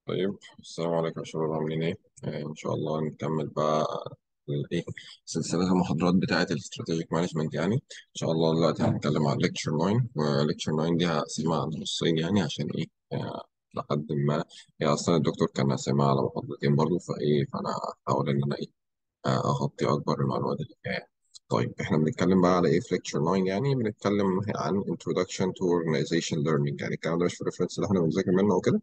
طيب السلام عليكم يا شباب عاملين ايه؟ آه ان شاء الله نكمل بقى الايه سلسلة المحاضرات بتاعة الاستراتيجيك مانجمنت يعني ان شاء الله دلوقتي هنتكلم عن ليكتشر 9 وليكتشر 9 دي هقسمها على نصين يعني عشان ايه آه لحد ما هي اصلا الدكتور كان قاسمها على محاضرتين برضه فايه فانا هحاول ان انا ايه آه، اغطي اكبر المعلومات اللي فيها يعني. طيب احنا بنتكلم بقى على ايه في ليكتشر 9 يعني بنتكلم عن introduction to organization learning يعني الكلام ده مش في الريفرنس اللي احنا بنذاكر منه وكده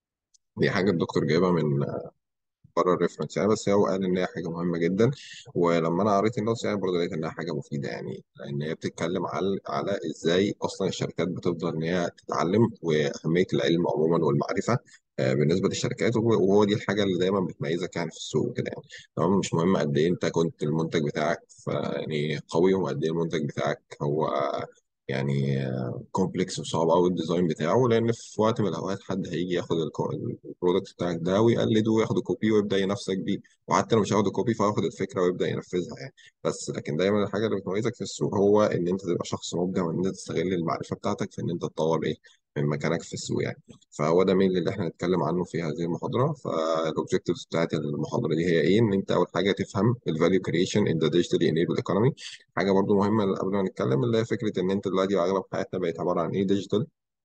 دي حاجة الدكتور جايبها من بره الريفرنس يعني بس هو قال ان هي حاجه مهمه جدا ولما انا قريت النص يعني برضه لقيت انها حاجه مفيده يعني لان هي بتتكلم على على ازاي اصلا الشركات بتفضل ان هي تتعلم واهميه العلم عموما والمعرفه آه، بالنسبه للشركات وهو وهو دي الحاجه اللي دايما بتميزك يعني في السوق كده يعني تمام مش مهم قد ايه انت كنت المنتج بتاعك ف- يعني قوي وقد ايه المنتج بتاعك هو يعني كومبلكس وصعب قوي الديزاين بتاعه لان في وقت من الاوقات حد هيجي ياخد البرودكت بتاعك ده ويقلده وياخد كوبي ويبدا ينافسك بيه وحتى لو مش هياخد كوبي فهياخد الفكره ويبدا ينفذها يعني بس لكن دايما الحاجه اللي بتميزك في السوق هو ان انت تبقى شخص مبدع وان انت تستغل المعرفه بتاعتك في ان انت تطور ايه من مكانك في السوق يعني فهو ده مين اللي احنا هنتكلم عنه في هذه المحاضره فالاوبجكتيفز بتاعت المحاضره دي هي ايه ان انت اول حاجه تفهم الفاليو كريشن ان ذا ديجيتالي انيبل ايكونومي حاجه برضو مهمه قبل ما نتكلم اللي هي فكره ان انت دلوقتي اغلب حياتنا بقت عباره عن ايه ديجيتال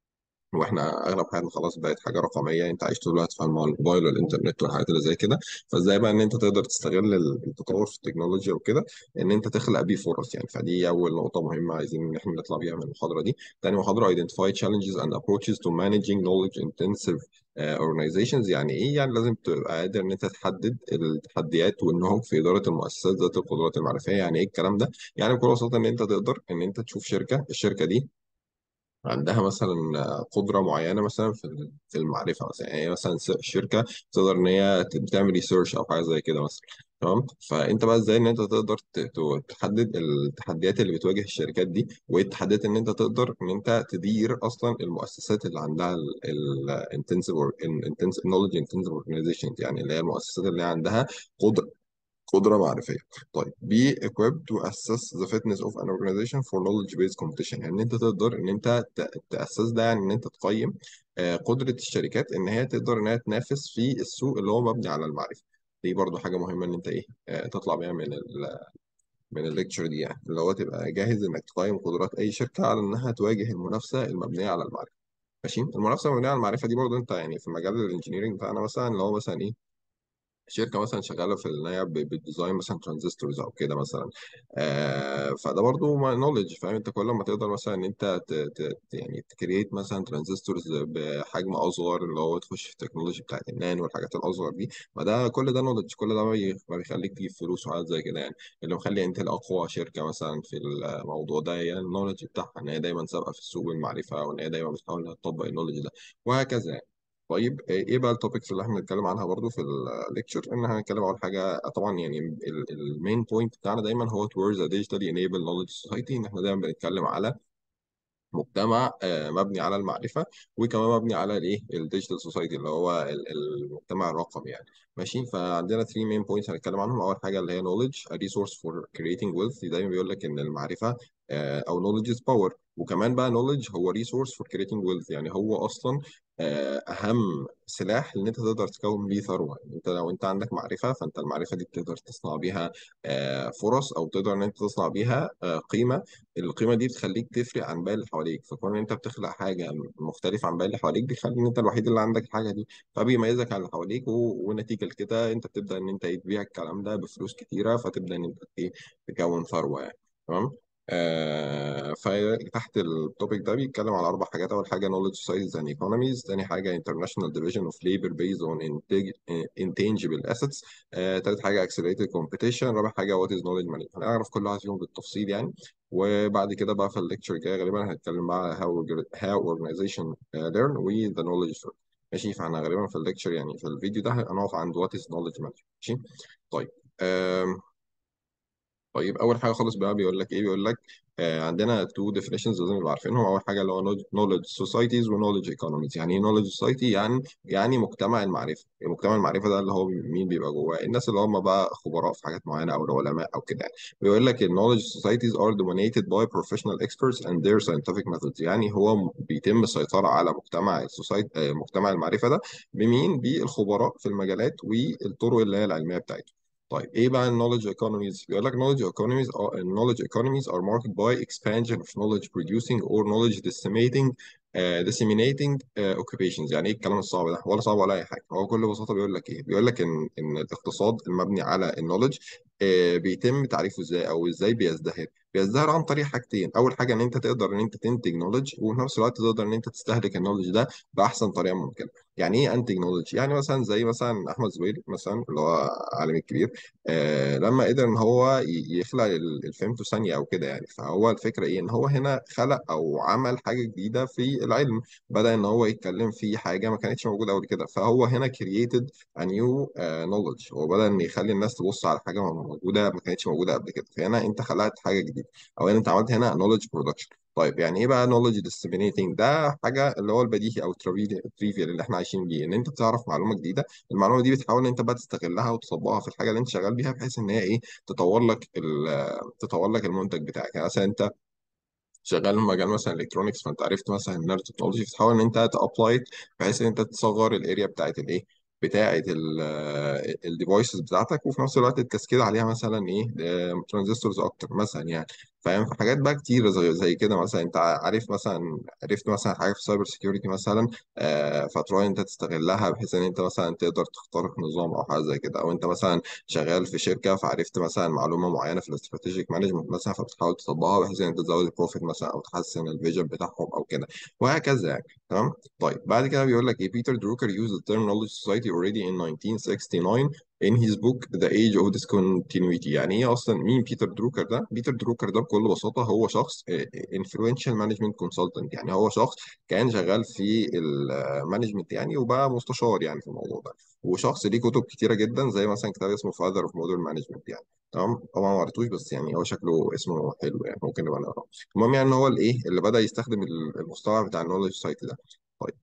واحنا اغلب حياتنا خلاص بقت حاجه رقميه انت عايش طول الوقت في الموبايل والانترنت والحاجات اللي زي كده فازاي بقى ان انت تقدر تستغل التطور في التكنولوجيا وكده ان انت تخلق بيه فرص يعني فدي اول نقطه مهمه عايزين ان احنا نطلع بيها من المحاضره دي تاني محاضره identify challenges and approaches to managing knowledge intensive uh, organizations يعني ايه يعني لازم تبقى قادر ان انت تحدد التحديات والنهوض في اداره المؤسسات ذات القدرات المعرفيه يعني ايه الكلام ده يعني بكل بساطه ان انت تقدر ان انت تشوف شركه الشركه دي عندها مثلا قدرة معينة مثلا في في المعرفة مثلا يعني هي مثلا س- شركة تقدر إن هي ت- تعمل ريسيرش أو حاجة زي كده مثلا تمام فأنت بقى إزاي إن أنت تقدر ت- ت- تحدد التحديات اللي بتواجه الشركات دي وإيه التحديات إن أنت تقدر إن أنت تدير أصلا المؤسسات اللي عندها الانتنسيف intensive knowledge intensive organizations يعني اللي هي المؤسسات اللي عندها قدرة قدرة معرفية طيب be equipped to assess the fitness of an organization for knowledge based competition يعني انت تقدر ان انت ت- تأسس ده يعني ان انت تقيم آه، قدرة الشركات ان هي تقدر ان هي تنافس في السوق اللي هو مبني على المعرفة دي برضو حاجة مهمة ان انت ايه آه، تطلع بيها من ال من الليكتشر دي يعني اللي هو تبقى جاهز انك تقيم قدرات اي شركة على انها تواجه المنافسة المبنية على المعرفة ماشي المنافسة المبنية على المعرفة دي برضو انت يعني في مجال الانجينيرنج بتاعنا مثلا اللي هو مثلا ايه شركه مثلا شغاله في ان هي ب- بالديزاين مثلا ترانزستورز او كده مثلا آه فده برضو نولج فاهم انت كل ما تقدر مثلا ان انت ت ت ت- يعني تكريت مثلا ترانزستورز بحجم اصغر اللي هو تخش في التكنولوجي بتاعت النانو والحاجات الاصغر دي ما ده كل ده نولج كل ده ما بي- ما بيخليك تجيب فلوس وحاجات زي كده يعني اللي مخلي انتل اقوى شركه مثلا في الموضوع ده هي النولج بتاعها ان هي دايما سابقه في السوق بالمعرفه وان هي دايما بتحاول انها تطبق النولج ده وهكذا يعني. طيب ايه بقى التوبكس اللي احنا بنتكلم عنها برضو في الليكتشر ان احنا هنتكلم اول حاجه طبعا يعني المين بوينت بتاعنا دايما هو towards a digitally enabled knowledge society ان احنا دايما بنتكلم على مجتمع آه، مبني على المعرفة وكمان مبني على الايه الديجيتال سوسايتي اللي هو ال- المجتمع الرقمي يعني ماشي فعندنا 3 مين بوينتس هنتكلم عنهم اول حاجة اللي هي knowledge a resource for creating wealth دايما بيقول لك ان المعرفة آه، او knowledge is power وكمان بقى knowledge هو resource for creating wealth يعني هو اصلا آه، اهم سلاح ان انت تقدر تكون بيه ثروة انت لو انت عندك معرفة فانت المعرفة دي بتقدر تصنع بيها آه، فرص او تقدر ان انت تصنع بيها آه، قيمة القيمه دي بتخليك تفرق عن باقي اللي حواليك فكون ان انت بتخلق حاجه مختلفه عن باقي اللي حواليك بيخلي ان انت الوحيد اللي عندك الحاجه دي فبيميزك عن اللي حواليك و... ونتيجه لكده انت بتبدا ان انت تبيع الكلام ده بفلوس كتيره فتبدا ان انت ايه تكون ثروه يعني تمام آه فتحت التوبيك ده بيتكلم على اربع حاجات اول حاجه knowledge societies and economies تاني حاجه international division of labor based on integ- intangible assets آه تالت حاجه accelerated competition رابع حاجه what is knowledge management هنعرف كل واحد فيهم بالتفصيل يعني وبعد كده بقى في الليكتشر الجاي غالبا هنتكلم بقى على how how organization uh, learn with the knowledge first. ماشي فاحنا غالبا في الليكتشر يعني في الفيديو ده هنقف عند what is knowledge management ماشي طيب أم. طيب اول حاجه خالص بقى بيقول لك ايه بيقول لك آه، عندنا تو ديفينيشنز لازم نبقى عارفينهم اول حاجه اللي هو knowledge societies و knowledge economies يعني ايه knowledge society يعني يعني مجتمع المعرفه مجتمع المعرفه ده اللي هو مين بيبقى جواه الناس اللي هم بقى خبراء في حاجات معينه او العلماء او كده يعني بيقول لك ال knowledge societies are dominated by professional experts and their scientific methods يعني هو بيتم السيطره على مجتمع السوسايتي مجتمع المعرفه ده بمين بالخبراء في المجالات والطرق اللي هي العلميه بتاعتهم طيب ايه بقى knowledge economies بيقول لك knowledge economies are knowledge economies are marked by expansion of knowledge producing or knowledge disseminating uh, disseminating uh, occupations يعني ايه الكلام الصعب ده ولا صعب ولا اي حاجه هو بكل بساطه بيقول لك ايه بيقول لك ان ان الاقتصاد المبني على النولج uh, بيتم تعريفه ازاي او ازاي بيزدهر بيزدهر عن طريق حاجتين اول حاجه ان انت تقدر ان انت تنتج نولج وفي نفس الوقت تقدر ان انت تستهلك النولج ده باحسن طريقه ممكنه يعني ايه انتج نولج يعني مثلا زي مثلا احمد زويل مثلا اللي هو عالم الكبير آه لما قدر ان هو ي- يخلق ال- الفيمتو ثانيه او كده يعني فهو الفكره ايه ان هو هنا خلق او عمل حاجه جديده في العلم بدا ان هو يتكلم في حاجه ما كانتش موجوده قبل كده فهو هنا created a new uh, knowledge هو بدا ان يخلي الناس تبص على حاجه موجوده ما كانتش موجوده قبل كده فهنا انت خلقت حاجه جديده او انت عملت هنا knowledge production طيب يعني ايه بقى knowledge disseminating ده حاجه اللي هو البديهي او التريفيال اللي احنا عايشين بيه ان انت بتعرف معلومه جديده المعلومه دي بتحاول ان انت بقى تستغلها وتطبقها في الحاجه اللي انت شغال بيها بحيث ان هي ايه تطور لك ال- تطور لك المنتج بتاعك يعني مثلا انت شغال في مجال مثلا الكترونكس فانت عرفت مثلا النانو تكنولوجي فتحاول ان انت تابلاي بحيث ان انت تصغر الاريا بتاعت الايه بتاعت الديفايسز بتاعتك وفي نفس الوقت تكسكيد عليها مثلا ايه ترانزستورز اكتر مثلا يعني فاهم في حاجات بقى كتير زي زي كده مثلا انت عارف مثلا عرفت مثلا حاجه في السايبر سيكيورتي مثلا آه، فتروح انت تستغلها بحيث ان انت مثلا تقدر تخترق نظام او حاجه زي كده او انت مثلا شغال في شركه فعرفت مثلا معلومه معينه في الاستراتيجيك مانجمنت مثلا فبتحاول تطبقها بحيث ان انت تزود البروفيت مثلا او تحسن الفيجن بتاعهم او كده وهكذا يعني تمام طيب بعد كده بيقول لك ايه بيتر دروكر used the term knowledge society already in 1969 in his book The Age of Discontinuity يعني ايه اصلا مين بيتر دروكر ده بيتر دروكر ده بكل بساطه هو شخص آه، influential management consultant يعني هو شخص كان شغال في المانجمنت يعني وبقى مستشار يعني في الموضوع ده وشخص ليه كتب كتيره جدا زي مثلا كتاب اسمه Father of Modern Management يعني تمام طبعا ما قريتوش بس يعني هو شكله اسمه حلو يعني ممكن نبقى نقراه المهم يعني ان هو الايه اللي بدأ يستخدم المصطلح بتاع النولج سايت ده طيب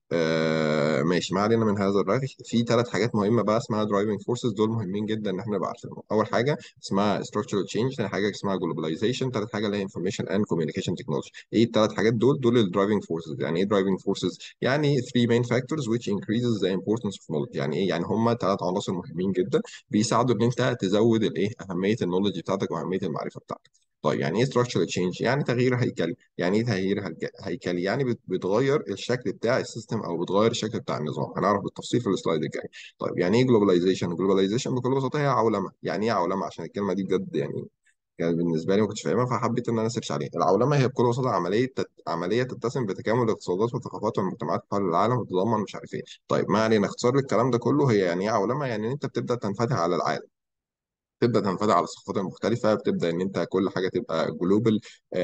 آه ماشي ما علينا من هذا الرغي في ثلاث حاجات مهمه بقى اسمها درايفنج فورسز دول مهمين جدا ان احنا نبقى عارفينهم اول حاجه اسمها structural change ثاني حاجه اسمها globalization ثالث حاجه اللي هي information and communication technology ايه الثلاث حاجات دول دول الدرايفنج فورسز يعني ايه درايفنج فورسز يعني three main factors which increases the importance of knowledge يعني ايه يعني هم ثلاث عناصر مهمين جدا بيساعدوا ان انت تزود الايه اهميه النولج بتاعتك واهميه المعرفه بتاعتك طيب يعني ايه structural change يعني تغيير هيكلي يعني ايه تغيير هيك- هيكلي يعني بت- بتغير الشكل بتاع السيستم او بتغير الشكل بتاع النظام هنعرف بالتفصيل في السلايد الجاي طيب يعني ايه جلوباليزيشن جلوباليزيشن بكل بساطه هي عولمه يعني ايه عولمه عشان الكلمه دي بجد يعني كانت بالنسبه لي ما كنتش فاهمها فحبيت ان انا اسيرش عليها العولمه هي بكل بساطه عمليه تت... عمليه تتسم بتكامل الاقتصادات والثقافات والمجتمعات حول العالم وتتضمن مش عارف ايه طيب ما علينا اختصار الكلام ده كله هي يعني ايه عولمه يعني ان انت بتبدا تنفتح على العالم تبدا تنفتح على الثقافات المختلفه بتبدا ان انت كل حاجه تبقى جلوبال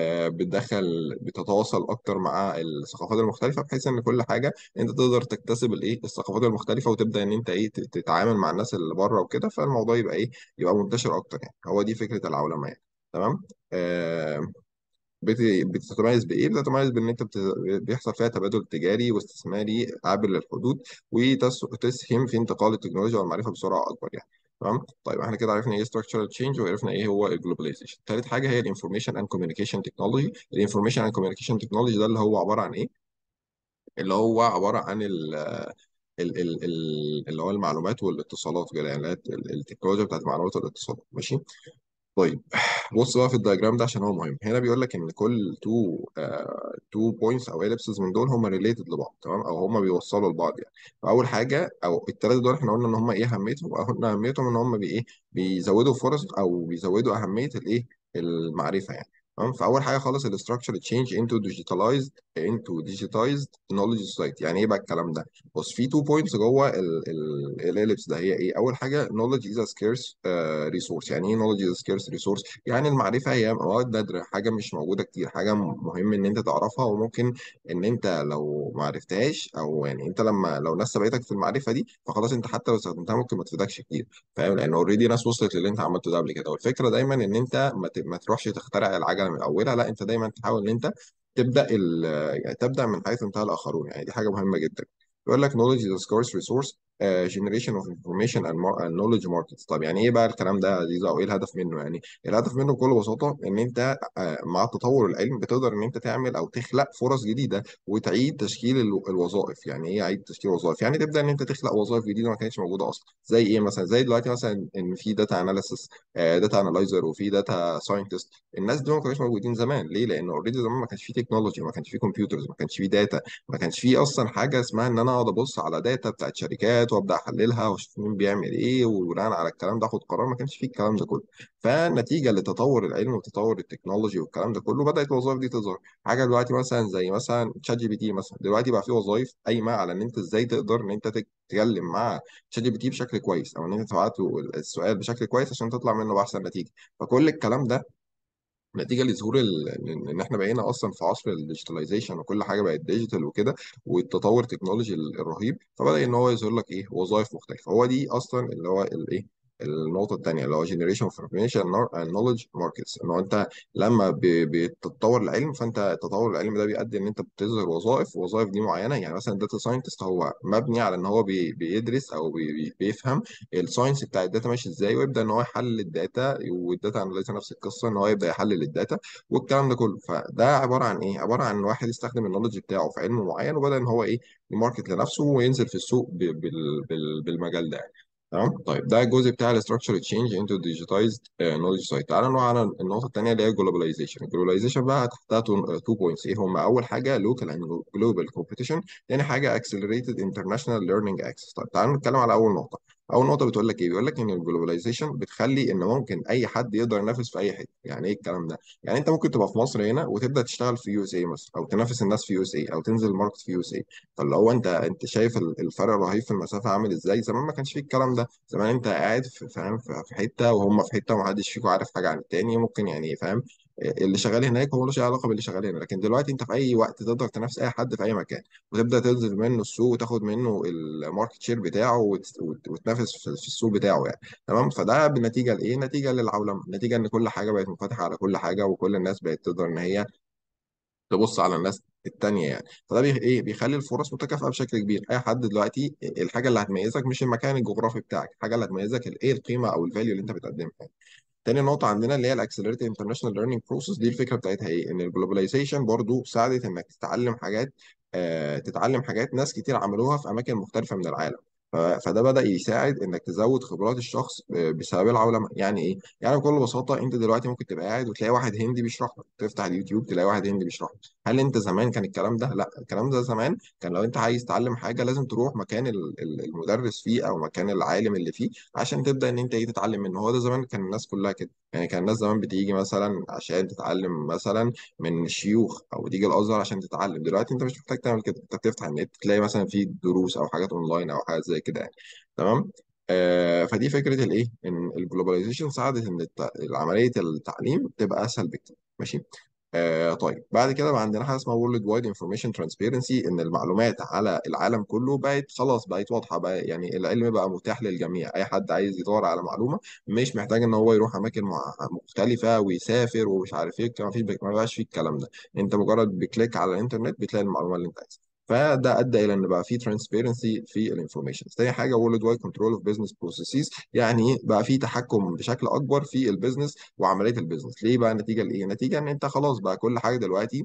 بتدخل بتتواصل اكتر مع الثقافات المختلفه بحيث ان كل حاجه انت تقدر تكتسب الايه الثقافات المختلفه وتبدا ان انت ايه ت- تتعامل مع الناس اللي بره وكده فالموضوع يبقى ايه يبقى منتشر اكتر يعني هو دي فكره العولمه يعني تمام آه بت- بتتميز بايه بتتميز بان انت بت... بيحصل فيها تبادل تجاري واستثماري عابر للحدود وتسهم في انتقال التكنولوجيا والمعرفه بسرعه اكبر يعني تمام طيب احنا كده عرفنا ايه structural change وعرفنا ايه هو الجلوباليزيشن ثالث حاجه هي الانفورميشن اند كوميونيكيشن تكنولوجي الانفورميشن اند كوميونيكيشن تكنولوجي ده اللي هو عباره عن ايه اللي هو عباره عن ال ال ال ال اللي هو المعلومات والاتصالات كده يعني ال- التكنولوجيا بتاعت المعلومات والاتصالات ماشي طيب بص بقى في الدياجرام ده عشان هو مهم هنا بيقول لك ان كل تو تو بوينتس او اليبسز من دول هم ريليتد لبعض تمام او هم بيوصلوا لبعض يعني فاول حاجه او الثلاثه دول احنا قلنا ان هم ايه اهميتهم او قلنا اهميتهم ان هم بي ايه بيزودوا فرص او بيزودوا اهميه الايه المعرفه يعني تمام فاول حاجه خالص الاستراكشر تشينج انتو ديجيتالايزد انتو ديجيتايزد نولج سوسايتي يعني ايه بقى الكلام ده بص في تو بوينتس جوه الاليبس ده هي ايه اول حاجه knowledge is a scarce uh, resource يعني ايه knowledge is a scarce resource يعني المعرفه هي مواد نادره حاجه مش موجوده كتير حاجه م- مهم ان انت تعرفها وممكن ان انت لو ما عرفتهاش او يعني انت لما لو ناس سبقتك في المعرفه دي فخلاص انت حتى لو استخدمتها ممكن ما تفيدكش كتير فاهم لان اوريدي ناس وصلت للي انت عملته ده قبل كده والفكره دايما ان انت ما, ت... ما تروحش تخترع العجله حاجه من اولها لا انت دايما تحاول ان انت تبدا ال... يعني تبدا من حيث انتهى الاخرون يعني دي حاجه مهمه جدا يقول لك knowledge is a scarce resource uh, generation of information and, mar- and knowledge markets طب يعني ايه بقى الكلام ده يا عزيز او ايه الهدف منه يعني الهدف منه بكل بساطه ان انت آه، مع تطور العلم بتقدر ان انت تعمل او تخلق فرص جديده وتعيد تشكيل ال- الوظائف يعني ايه عيد تشكيل الوظائف يعني تبدا ان انت تخلق وظائف جديده ما كانتش موجوده اصلا زي ايه مثلا زي دلوقتي مثلا ان في داتا اناليسس داتا انالايزر وفي داتا ساينتست الناس دول ما كانوش موجودين زمان ليه لان اوريدي زمان ما كانش في تكنولوجي ما كانش في كمبيوترز ما كانش في داتا ما كانش في اصلا حاجه اسمها ان انا اقعد ابص على داتا بتاعت شركات وابدا احللها واشوف مين بيعمل ايه وبناء على الكلام ده اخد قرار ما كانش في الكلام ده كله فنتيجه لتطور العلم وتطور التكنولوجي والكلام ده كله بدات الوظائف دي تظهر حاجه دلوقتي مثلا زي مثلا تشات جي بي تي مثلا دلوقتي بقى في وظائف قايمه على ان انت ازاي تقدر ان انت تتكلم مع تشات جي بي تي بشكل كويس او ان انت تبعت له السؤال بشكل كويس عشان تطلع منه باحسن نتيجه فكل الكلام ده نتيجه لظهور ال... ان إن احنا بقينا اصلا في عصر الديجيتاليزيشن وكل حاجه بقت ديجيتال وكده والتطور التكنولوجي ال- الرهيب فبدا ان هو يظهر لك ايه وظائف مختلفه هو دي اصلا اللي هو الايه النقطة التانية اللي هو generation of information and knowledge markets ان هو انت لما ب- بتتطور العلم فانت تطور العلم ده بيؤدي ان انت بتظهر وظائف وظائف دي معينة يعني مثلا داتا ساينتست هو مبني على ان هو بي بيدرس او بي بي- بيفهم الساينس بتاع الداتا ماشي ازاي ويبدا ان هو يحلل الداتا والداتا اناليزر نفس القصه ان هو يبدا يحلل الداتا والكلام ده كله فده عباره عن ايه عباره عن واحد يستخدم النولج بتاعه في علم معين وبدا ان هو ايه يماركت لنفسه وينزل في السوق ب- بال- بال- بالمجال ده يعني. تمام طيب ده الجزء بتاع الاستراكشر تشينج انتو ديجيتايزد نولج سايت تعال نروح على النقطه الثانيه اللي هي الجلوباليزيشن الجلوباليزيشن بقى تحتها تو بوينتس ايه هم اول حاجه لوكال اند جلوبال كومبيتيشن تاني حاجه اكسلريتد انترناشونال ليرنينج اكسس طيب تعال نتكلم على اول نقطه اول نقطه بتقول لك ايه بيقول لك ان الجلوباليزيشن بتخلي ان ممكن اي حد يقدر ينافس في اي حته يعني ايه الكلام ده يعني انت ممكن تبقى في مصر هنا وتبدا تشتغل في يو اس اي مثلا او تنافس الناس في يو اس اي او تنزل الماركت في يو اس اي فاللي هو انت انت شايف ال- الفرق الرهيب في المسافه عامل ازاي زمان ما كانش فيه الكلام ده زمان انت قاعد في فاهم في في حته وهم في حته ومحدش فيكم عارف حاجه عن التاني ممكن يعني فاهم اللي شغال هناك هو ملوش أي علاقه باللي شغال هنا لكن دلوقتي انت في اي وقت تقدر تنافس اي حد في اي مكان وتبدا تنزل منه السوق وتاخد منه الماركت شير بتاعه وت- وت- وتنافس في في السوق بتاعه يعني تمام فده بالنتيجه لايه؟ نتيجه للعولمه، نتيجه ان كل حاجه بقت منفتحه على كل حاجه وكل الناس بقت تقدر ان هي تبص على الناس التانية يعني فده بي ايه بيخلي الفرص متكافئه بشكل كبير اي حد دلوقتي الحاجه اللي هتميزك مش المكان الجغرافي بتاعك الحاجه اللي هتميزك الايه القيمه او الفاليو اللي انت بتقدمها تاني نقطة عندنا اللي هي الاكسلريتد انترناشونال ليرنينج بروسيس دي الفكرة بتاعتها ايه؟ ان الجلوباليزيشن برضو ساعدت انك تتعلم حاجات آه تتعلم حاجات ناس كتير عملوها في اماكن مختلفة من العالم. ف- فده بدأ يساعد انك تزود خبرات الشخص آه، بسبب العولمة، يعني ايه؟ يعني بكل بساطة انت دلوقتي ممكن تبقى قاعد وتلاقي واحد هندي بيشرح لك، تفتح اليوتيوب تلاقي واحد هندي بيشرح لك. هل انت زمان كان الكلام ده؟ لا، الكلام ده زمان كان لو انت عايز تتعلم حاجة لازم تروح مكان ال- ال- المدرس فيه او مكان العالم اللي فيه عشان تبدأ ان انت ايه تتعلم منه، هو ده زمان كان الناس كلها كده. يعني كان الناس زمان بتيجي مثلا عشان تتعلم مثلا من الشيوخ او تيجي الازهر عشان تتعلم دلوقتي انت مش محتاج تعمل كده انت بتفتح النت تلاقي مثلا في دروس او حاجات اونلاين او حاجات زي كده يعني تمام آه فدي فكره الايه ان الجلوباليزيشن ساعدت ان الت- عمليه التعليم تبقى اسهل بكتير ماشي آه طيب بعد كده بقى عندنا حاجه اسمها وورلد وايد انفورميشن ترانسبيرنسي ان المعلومات على العالم كله بقت خلاص بقت واضحه بقى يعني العلم بقى متاح للجميع اي حد عايز يدور على معلومه مش محتاج ان هو يروح اماكن مع- مختلفه ويسافر ومش عارف ايه ما فيش ما بقاش فيه الكلام ده انت مجرد بكليك على الانترنت بتلاقي المعلومه اللي انت عايزها فده ادى الى ان بقى في ترانسبيرنسي في الانفورميشن تاني حاجه وورلد وايد كنترول اوف بزنس بروسيسز يعني بقى في تحكم بشكل اكبر في البيزنس وعمليه البيزنس ليه بقى نتيجه لايه نتيجه ان انت خلاص بقى كل حاجه دلوقتي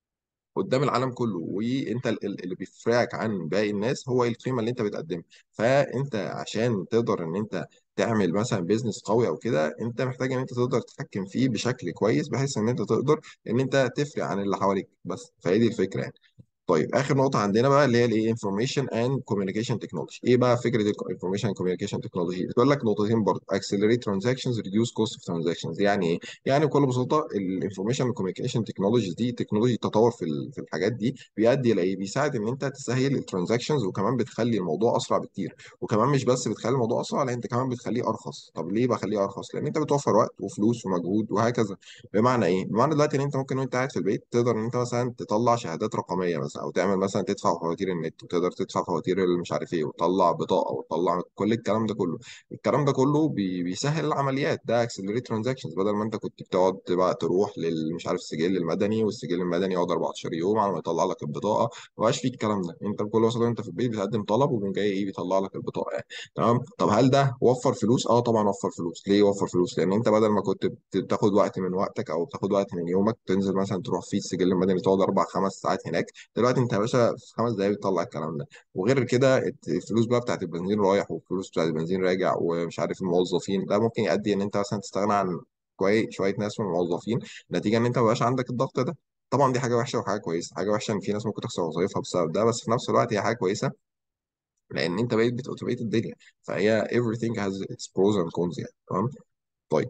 قدام العالم كله وانت ال- ال- اللي بيفرقك عن باقي الناس هو القيمه اللي انت بتقدمها فانت عشان تقدر ان انت تعمل مثلا بيزنس قوي او كده انت محتاج ان انت تقدر تتحكم فيه بشكل كويس بحيث ان انت تقدر ان انت تفرق عن اللي حواليك بس فهي دي الفكره يعني طيب اخر نقطه عندنا بقى اللي هي الايه انفورميشن اند كوميونيكيشن تكنولوجي ايه بقى فكره الانفورميشن اند كوميونيكيشن تكنولوجي بتقول لك نقطتين برضه اكسلريت ترانزاكشنز ريديوس كوست اوف ترانزاكشنز يعني ايه يعني بكل بساطه الانفورميشن اند كوميونيكيشن تكنولوجي دي تكنولوجي تطور في ال- في الحاجات دي بيؤدي الى ايه بيساعد ان انت تسهل الترانزاكشنز وكمان بتخلي الموضوع اسرع بكتير وكمان مش بس بتخلي الموضوع اسرع لا انت كمان بتخليه ارخص طب ليه بخليه ارخص لان انت بتوفر وقت وفلوس ومجهود وهكذا بمعنى ايه بمعنى دلوقتي ان انت ممكن وانت قاعد في البيت تقدر ان انت مثلا تطلع شهادات رقميه مثلا مثلا او تعمل مثلا تدفع فواتير النت وتقدر تدفع فواتير اللي مش عارف ايه وتطلع بطاقه وتطلع كل الكلام ده كله الكلام ده كله بي- بيسهل العمليات ده اكسلريت ترانزاكشنز بدل ما انت كنت بتقعد بقى تروح لل مش عارف السجل المدني والسجل المدني يقعد 14 يوم على ما يطلع لك البطاقه ما بقاش فيه الكلام ده انت بكل بساطه انت في البيت بتقدم طلب ومن جاي ايه بيطلع لك البطاقه يعني تمام طب هل ده وفر فلوس اه طبعا وفر فلوس ليه وفر فلوس لان انت بدل ما كنت بت- بتاخد وقت من وقتك او بتاخد وقت من يومك تنزل مثلا تروح في السجل المدني تقعد اربع خمس ساعات هناك دلوقتي انت يا باشا في خمس دقايق بتطلع الكلام ده وغير كده الت- الفلوس بقى بتاعت البنزين رايح والفلوس بتاعت البنزين راجع ومش عارف الموظفين ده ممكن يؤدي ان انت مثلا تستغنى عن كويس شويه ناس من الموظفين نتيجه ان انت ما بقاش عندك الضغط ده طبعا دي حاجه وحشه وحاجه كويسه حاجه وحشه ان في ناس ممكن تخسر وظائفها بسبب ده بس في نفس الوقت هي حاجه كويسه لان انت بقيت بتوتوميت الدنيا فهي everything has its pros and cons يعني تمام طيب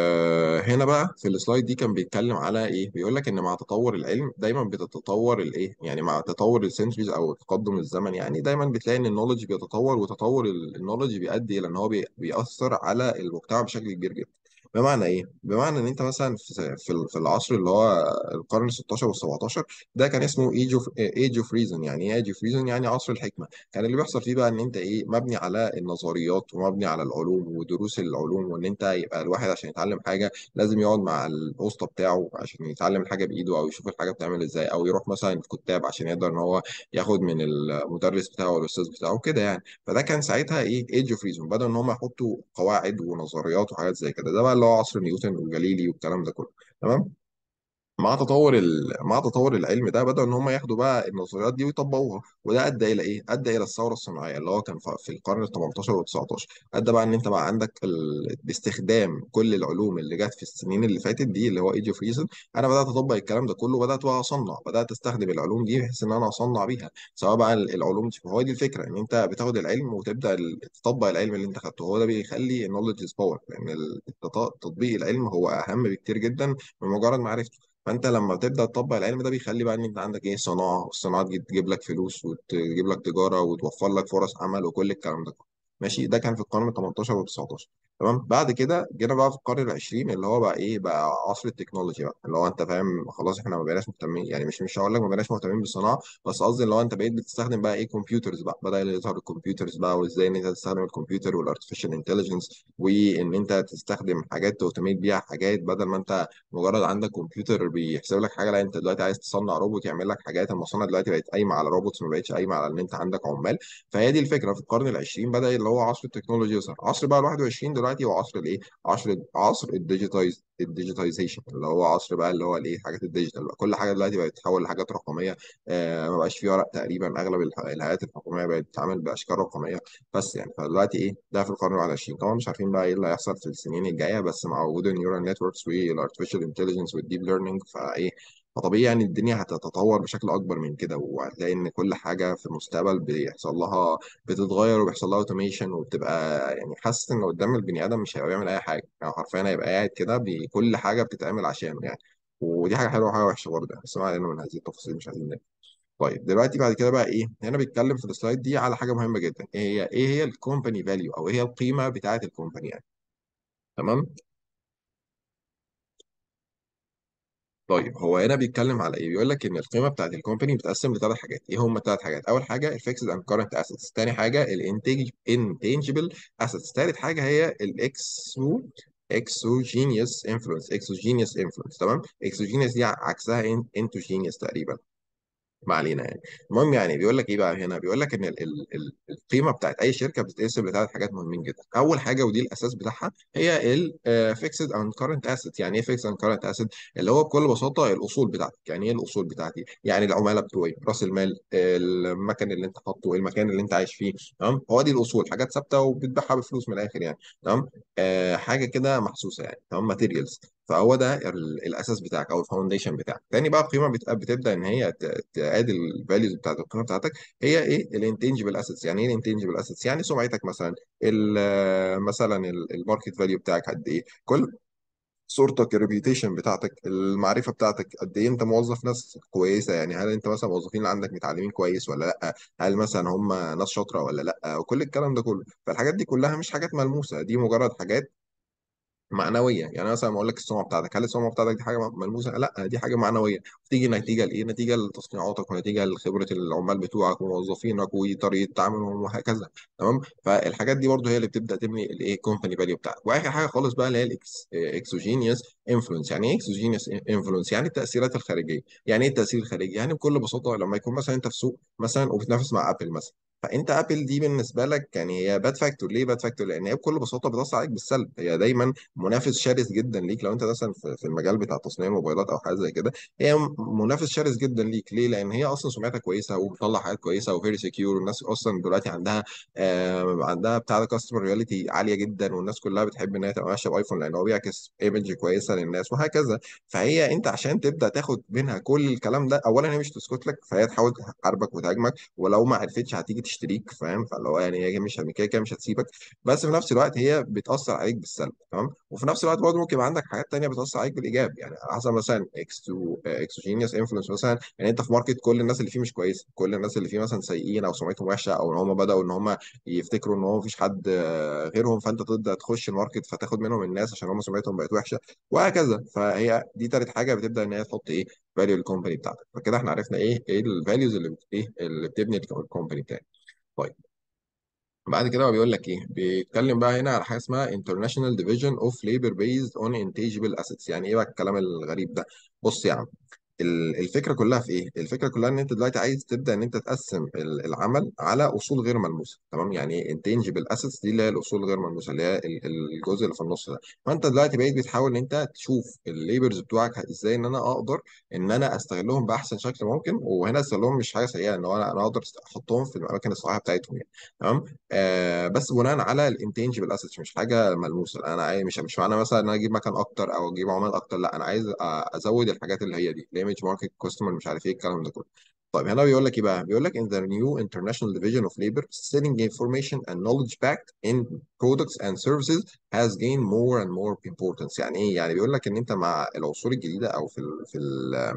آه هنا بقى في السلايد دي كان بيتكلم على ايه بيقول لك ان مع تطور العلم دايما بتتطور الايه يعني مع تطور السنتريز او تقدم الزمن يعني دايما بتلاقي ان النولج بيتطور وتطور النولج بيؤدي الى ان هو بي- بيأثر على المجتمع بشكل كبير جدا بمعنى ايه بمعنى ان انت مثلا في في في العصر اللي هو القرن ال 16 وال 17 ده كان اسمه ايج اوف ايج اوف ريزون يعني ايه ايج اوف ريزون يعني عصر الحكمه كان اللي بيحصل فيه بقى ان انت ايه مبني على النظريات ومبني على العلوم ودروس العلوم وان انت يبقى الواحد عشان يتعلم حاجه لازم يقعد مع الاسطى بتاعه عشان يتعلم الحاجه بايده او يشوف الحاجه بتعمل ازاي او يروح مثلا الكتاب عشان يقدر ان هو ياخد من المدرس بتاعه او الاستاذ بتاعه كده يعني فده كان ساعتها ايه ايج اوف ريزون بدأوا ان هم يحطوا قواعد ونظريات وحاجات زي كده ده بقى اللي هو عصر نيوتن وجاليلي والكلام ده كله تمام مع تطور ال... مع تطور العلم ده بدأوا ان هم ياخدوا بقى النظريات دي ويطبقوها وده ادى الى ايه؟ ادى الى الثوره الصناعيه اللي هو كان في في القرن ال 18 وال 19 ادى بقى ان انت بقى عندك ال... باستخدام كل العلوم اللي جت في السنين اللي فاتت دي اللي هو ايج اوف ريزون انا بدات اطبق الكلام ده كله بدات بقى اصنع بدات استخدم العلوم دي بحيث ان انا اصنع بيها سواء بقى ال- العلوم دي هو دي الفكره ان انت بتاخد العلم وتبدا ال- تطبق العلم اللي انت خدته هو ده بيخلي النولج از باور لان التط- تطبيق العلم هو اهم بكتير جدا من مجرد معرفته فانت لما تبدا تطبق العلم ده بيخلي بقى ان انت عندك ايه صناعه والصناعه دي تجيب لك فلوس وتجيب لك تجاره وتوفر لك فرص عمل وكل الكلام ده ماشي ده كان في القرن ال 18 وال 19 تمام بعد كده جينا بقى في القرن ال 20 اللي هو بقى ايه بقى عصر التكنولوجيا بقى اللي هو انت فاهم خلاص احنا ما بقيناش مهتمين يعني مش مش هقول لك ما بقيناش مهتمين بالصناعه بس قصدي اللي هو انت بقيت بتستخدم بقى ايه كمبيوترز بقى بدا يظهر الكمبيوترز بقى وازاي ان انت تستخدم الكمبيوتر والارتفيشال انتليجنس وان انت تستخدم حاجات توتوميت بيها حاجات بدل ما انت مجرد عندك كمبيوتر بيحسب لك حاجه لا انت دلوقتي عايز تصنع روبوت يعمل لك حاجات المصانع دلوقتي بقت قايمه على روبوتس ما بقتش قايمه على ان انت عندك عمال فهي دي الفكره في القرن العشرين بدا اللي هو عصر التكنولوجيا يظهر عصر بقى ال 21 دلوقتي هو عصر الايه عصر عصر الديجيتايز الديجيتايزيشن اللي هو عصر بقى اللي هو الايه حاجات الديجيتال بقى كل حاجه دلوقتي بقت تتحول لحاجات رقميه آه ما بقاش في ورق تقريبا اغلب الح- الهيئات الحكوميه بقت بتتعامل باشكال رقميه بس يعني فدلوقتي ايه ده في القرن العشرين طبعا مش عارفين بقى ايه اللي هيحصل في السنين الجايه بس مع وجود النيورال نتوركس والارتفيشال انتليجنس والديب ليرنينج فايه فطبيعي يعني الدنيا هتتطور بشكل اكبر من كده وهتلاقي ان كل حاجه في المستقبل بيحصل لها بتتغير وبيحصل لها اوتوميشن وبتبقى يعني حاسس ان قدام البني ادم مش هيبقى بيعمل اي حاجه يعني حرفيا هيبقى قاعد كده بكل حاجه بتتعمل عشانه يعني ودي حاجه حلوه وحاجه وحشه برضه يعني بس ما علينا من هذه التفاصيل مش عايزين نتكلم. طيب دلوقتي بعد كده بقى ايه هنا بيتكلم في السلايد دي على حاجه مهمه جدا ايه هي ايه هي الكومباني فاليو او ايه هي القيمه بتاعه الكومباني يعني تمام طيب هو هنا بيتكلم على ايه بيقول لك ان القيمه بتاعت الكومباني بتقسم لثلاث حاجات ايه هم الثلاث حاجات اول حاجه الفيكسد اند كارنت اسيتس ثاني حاجه الانتاج انتنجبل اسيتس ثالث حاجه هي الاكسو اكسوجينيوس انفلونس اكسوجينيوس انفلونس تمام اكسوجينيوس دي عكسها انتوجينيوس تقريبا ما علينا يعني المهم يعني بيقول لك ايه بقى هنا بيقول لك ان ال ال ال القيمه بتاعت اي شركه بتتقسم لثلاث حاجات مهمين جدا اول حاجه ودي الاساس بتاعها هي الفيكسد اند كارنت اسيت يعني ايه فيكسد اند كارنت اسيت اللي هو بكل بساطه الاصول بتاعتك يعني ايه الاصول بتاعتي يعني العماله بتوعي راس المال المكان اللي انت حاطه المكان اللي انت عايش فيه تمام هو دي الاصول حاجات ثابته وبتبيعها بفلوس من الاخر يعني تمام آه حاجه كده محسوسه يعني تمام ماتيريالز فهو ده ال- الاساس بتاعك او الفاونديشن بتاعك تاني بقى قيمه بت- بتبدا ان هي ت- تقاد الفاليوز بتاعت القيمه بتاعتك هي ايه الانتنجبل اسيتس يعني ايه الانتنجبل اسيتس يعني سمعتك مثلا ال- مثلا الماركت فاليو بتاعك قد ايه كل صورتك الريبيوتيشن بتاعتك المعرفه بتاعتك قد ايه انت موظف ناس كويسه يعني هل انت مثلا موظفين اللي عندك متعلمين كويس ولا لا هل مثلا هم ناس شاطره ولا لا وكل الكلام ده كله فالحاجات دي كلها مش حاجات ملموسه دي مجرد حاجات معنويه يعني مثلا ما اقول لك السمعه بتاعتك هل السمعه بتاعتك دي حاجه ملموسه لا دي حاجه معنويه بتيجي نتيجه لايه نتيجه لتصنيعاتك ونتيجه لخبره العمال بتوعك وموظفينك وطريقه تعاملهم وهكذا تمام فالحاجات دي برضو هي اللي بتبدا تبني الايه كومباني فاليو بتاعك واخر حاجه خالص بقى اللي هي الاكس اكسوجينيوس انفلونس يعني ايه اكسوجينيوس انفلونس يعني التاثيرات الخارجيه يعني ايه التاثير الخارجي يعني بكل بساطه لما يكون مثلا انت في سوق مثلا وبتنافس مع ابل مثلا فانت ابل دي بالنسبه لك يعني هي باد فاكتور ليه باد فاكتور لان هي بكل بساطه بتاثر عليك بالسلب هي دايما منافس شرس جدا ليك لو انت مثلا في في المجال بتاع تصنيع الموبايلات او حاجه زي كده هي م- منافس شرس جدا ليك ليه لان هي اصلا سمعتها كويسه وبتطلع حاجات كويسه وفيري سكيور والناس اصلا دلوقتي عندها آه عندها بتاع ده كاستمر رياليتي عاليه جدا والناس كلها بتحب ان هي تبقى ماشيه بايفون لان هو بيعكس ايمج كويسه للناس وهكذا فهي انت عشان تبدا تاخد منها كل الكلام ده اولا هي مش تسكت لك فهي تحاول تحاربك وتهاجمك ولو ما عرفتش هتيجي تشتريك فاهم فاللي هو يعني هي مش كده كده مش هتسيبك بس في نفس الوقت هي بتاثر عليك بالسلب تمام وفي نفس الوقت برضه ممكن يبقى عندك حاجات تانية بتأثر عليك بالإيجاب يعني على حسب مثلا اكستو اكسوجينيوس انفلونس مثلا يعني انت في ماركت كل الناس اللي فيه مش كويسه كل الناس اللي فيه مثلا سيئين او سمعتهم وحشه او ان هم بدأوا ان هم يفتكروا ان هو مفيش حد آه، غيرهم فانت تبدأ تخش الماركت فتاخد منهم الناس عشان هم سمعتهم بقت وحشه وهكذا فهي دي تالت حاجه بتبدأ ان هي تحط ايه فاليو للكومباني بتاعتك فكده احنا عرفنا ايه ايه الفاليوز اللي بت- ايه اللي بتبني الكومباني بتاعك طيب بعد كده هو بيقول لك ايه بيتكلم بقى هنا على حاجه اسمها International Division of Labor Based on Intangible Assets يعني ايه بقى الكلام الغريب ده بص يا عم ال- الفكره كلها في ايه الفكره كلها ان انت دلوقتي عايز تبدا ان انت تقسم ال- العمل على اصول غير ملموسه تمام يعني ايه intangible assets دي اللي هي الاصول الغير ملموسه اللي هي ال- الجزء اللي في النص ده فانت دلوقتي بقيت بتحاول ان انت تشوف الليبرز بتوعك ازاي ان انا اقدر ان انا استغلهم باحسن شكل ممكن وهنا استغلهم مش حاجه سيئه ان هو انا انا اقدر احطهم في الاماكن الصحيحه بتاعتهم يعني تمام آه بس بناء على الانتنجبل اسيتس مش حاجه ملموسه انا عايز مش مش معنى مثلا ان انا اجيب مكان اكتر او اجيب عمال اكتر لا انا عايز أ- ازود الحاجات اللي هي دي الايمج ماركت كاستمر مش عارف ايه الكلام ده كله طيب هنا بيقول لك ايه بقى بيقول لك in the new international division of labor selling information and knowledge backed in products and services has gained more and more importance يعني ايه يعني بيقول لك ان انت مع العصور الجديده او في ال في ال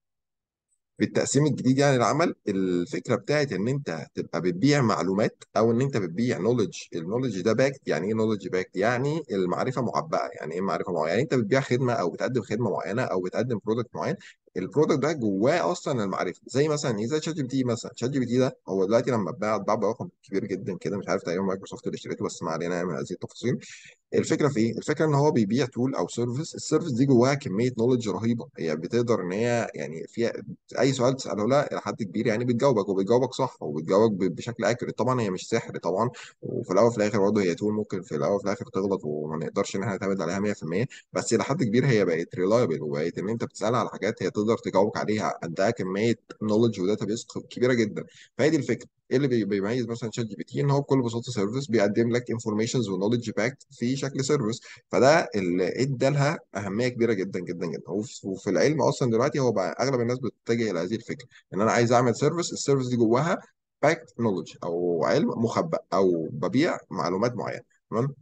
بالتقسيم الجديد يعني العمل الفكره بتاعت ان انت تبقى بتبيع معلومات او ان انت بتبيع نولج النولج ده باكت يعني ايه نولج باكت يعني المعرفه معبأه يعني ايه معرفه معينه يعني انت بتبيع خدمه او بتقدم خدمه معينه او بتقدم برودكت معين البرودكت ده جواه اصلا المعرفه زي مثلا ايه زي شات جي بي تي مثلا شات جي بي تي ده هو دلوقتي لما اتباع اتباع برقم كبير جدا كده مش عارف تقريبا مايكروسوفت اللي اشتريته بس ما علينا من هذه التفاصيل الفكره في ايه؟ الفكره ان هو بيبيع تول او سيرفيس، السيرفيس دي جواها كميه نولج رهيبه، هي بتقدر ان هي يعني فيها اي سؤال تساله لها الى حد كبير يعني بتجاوبك وبتجاوبك صح وبتجاوبك ب- بشكل اكيوريت، طبعا هي مش سحر طبعا وفي الاول وفي الاخر برضه هي تول ممكن في الاول وفي الاخر تغلط وما نقدرش ان احنا نعتمد عليها 100% بس الى حد كبير هي بقت ريلايبل وبقت ان انت بتسالها على حاجات هي تقدر تجاوبك عليها عندها كميه نولج وداتا بيس كبيره جدا، فهي دي الفكره. ايه اللي بي- بيميز مثلا شات جي بي تي ان هو بكل بساطه سيرفيس بيقدم لك انفورميشنز ونولج باكت في شكل سيرفيس فده اللي ادى لها اهميه كبيره جدا جدا جدا وفي وفي العلم اصلا دلوقتي هو بقى اغلب الناس بتتجه الى هذه الفكره ان انا عايز اعمل سيرفيس السيرفيس دي جواها باكت نولج او علم مخبأ او ببيع معلومات معينه تمام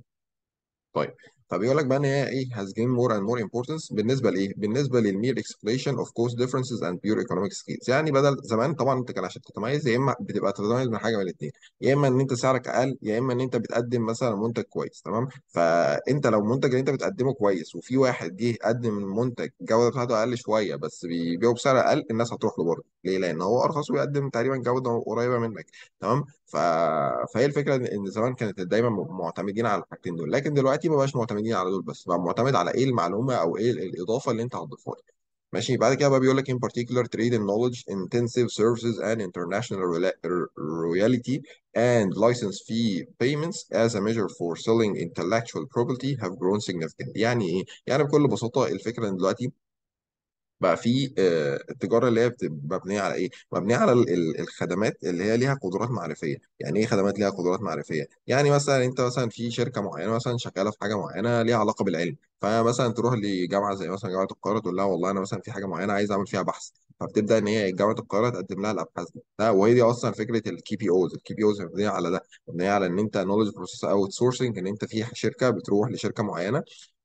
طيب فبيقول لك بقى ان هي ايه has gained more and more importance بالنسبه لايه؟ بالنسبه للمير explanation of cost differences and pure economic skills يعني بدل زمان طبعا انت كان عشان تتميز يا اما بتبقى تتميز من حاجه من الاثنين يا اما ان انت سعرك اقل يا اما ان انت بتقدم مثلا منتج كويس تمام فانت لو المنتج اللي انت بتقدمه كويس وفي واحد جه قدم منتج الجوده بتاعته اقل شويه بس بيبيعه بسعر اقل الناس هتروح له برضه ليه؟ لان هو ارخص ويقدم تقريبا جوده قريبه منك تمام ف... فهي الفكره ان إن زمان كانت دايما م- معتمدين على الحاجتين دول لكن دلوقتي ما بقاش معتمدين على دول بس بقى معتمد على ايه المعلومه او ايه ال- الاضافه اللي انت هتضيفها لي ماشي بعد كده بقى بيقول لك in particular trade and knowledge intensive services and international rela- r- royalty and license fee payments as a measure for selling intellectual property have grown significantly يعني ايه يعني بكل بساطه الفكره ان دلوقتي بقى في آه، التجاره اللي هي بتبقى مبنيه على ايه؟ مبنيه على ال- ال- الخدمات اللي هي ليها قدرات معرفيه، يعني ايه خدمات ليها قدرات معرفيه؟ يعني مثلا انت مثلا في شركه معينه مثلا شغاله في حاجه معينه ليها علاقه بالعلم، فمثلا تروح لجامعه زي مثلا جامعه القاهره تقول لها والله انا مثلا في حاجه معينه عايز اعمل فيها بحث، فبتبدا ان هي جامعه القاهره تقدم لها الابحاث دي، ده وهي دي اصلا فكره الكي بي اوز، الكي بي اوز مبنيه على ده، مبنيه على ان انت نولج بروسيس اوت سورسنج ان انت في شركه بتروح لشركه معينه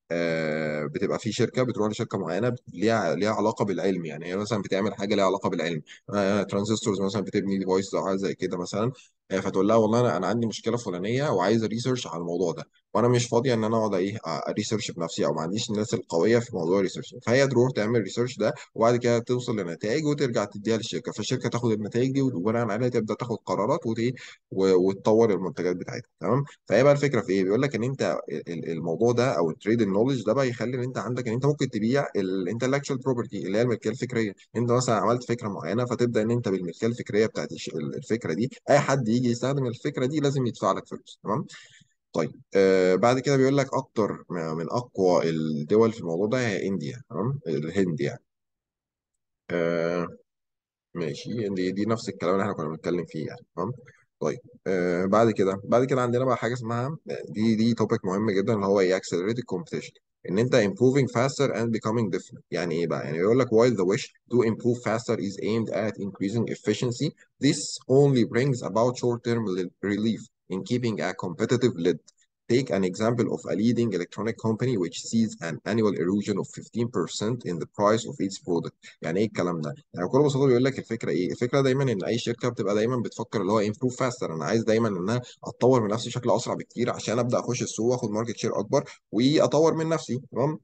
آه، بتبقى في شركه بتروح لشركه معينه بت- ليها ليها علاقه بالعلم يعني هي مثلا بتعمل حاجه ليها علاقه بالعلم ترانزستورز مثلا بتبني ديفايس او حاجه زي كده مثلا آه، فتقول لها والله انا انا عندي مشكله فلانيه وعايز ريسيرش على الموضوع ده وانا مش فاضيه ان انا اقعد ايه ريسيرش بنفسي او ما عنديش الناس القويه في موضوع الريسيرش فهي تروح تعمل ريسيرش ده وبعد كده توصل لنتائج وترجع تديها للشركه فالشركه تاخد النتائج دي وبناء عليها تبدا تاخد قرارات وت- و- وتطور المنتجات بتاعتها تمام فهي بقى الفكره في ايه بيقول لك ان انت ال- الموضوع ده او التريد النولج ده بقى يخلي ان انت عندك ان انت ممكن تبيع الانتلكشوال بروبرتي اللي هي الملكيه الفكريه انت مثلا عملت فكره معينه فتبدا ان انت بالملكيه الفكريه بتاعت الش- الفكره دي اي حد يجي يستخدم الفكره دي لازم يدفع لك فلوس تمام طيب آه بعد كده بيقول لك اكتر من اقوى الدول في الموضوع ده هي انديا تمام الهند يعني آه ماشي دي دي نفس الكلام اللي احنا كنا بنتكلم فيه يعني تمام طيب آه بعد كده بعد كده عندنا بقى حاجه اسمها دي دي توبيك مهم جدا اللي هو ايه accelerated competition ان انت improving faster and becoming different يعني ايه بقى يعني بيقول لك while the wish to improve faster is aimed at increasing efficiency this only brings about short-term relief in keeping a competitive lead Take an example of a leading electronic company which sees an annual erosion of 15% in the price of its product. يعني ايه الكلام ده؟ يعني بكل بساطه بيقول لك الفكره ايه؟ الفكره دايما ان اي شركه بتبقى دايما بتفكر اللي هو امبروف فاستر انا عايز دايما ان انا اتطور من نفسي بشكل اسرع بكتير عشان ابدا اخش السوق واخد ماركت شير اكبر واطور من نفسي تمام؟